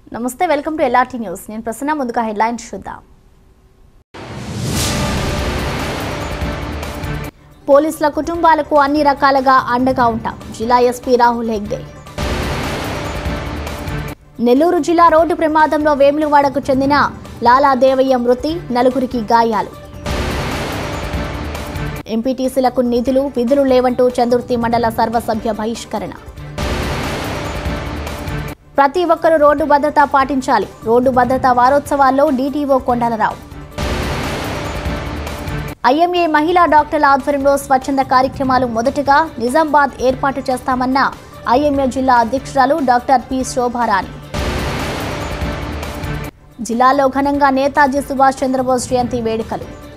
నమస్తే welcome to LRT news నేను ప్రసన్న ముందుగా హెడ్లైన్స్ చూద్దాం పోలీసుల కుటుంబాలకు అన్ని రకాలుగా అండగా ఉంటాం జిల్లా ఎస్పీ రాహుల్ హెగ్డే నెల్లూరు జిల్లా రోడ్డు ప్రమాదంలో వేములవాడకు చెందిన లాలాదేవయ్య మృతి నలుగురికి గాయాలు ఎంపీటీసీలకు నిధులు విధులు లేవంటూ చందుర్తి మండల సర్వసభ్య బహిష్కరణ ప్రతి ఒక్కరూ రోడ్డు భద్రత పాటించాలి రోడ్డు భద్రతా వారోత్సవాల్లో డీటీఓ కొండలరావు ఐఎంఏ మహిళా డాక్టర్ల ఆధ్వర్యంలో స్వచ్ఛంద కార్యక్రమాలు మొదటగా నిజామాబాద్ ఏర్పాటు చేస్తామన్న ఐఎంఏ జిల్లా అధ్యక్షురాలు డాక్టర్ పి శోభారాణి జిల్లాలో ఘనంగా నేతాజీ సుభాష్ చంద్రబోస్ జయంతి వేడుకలు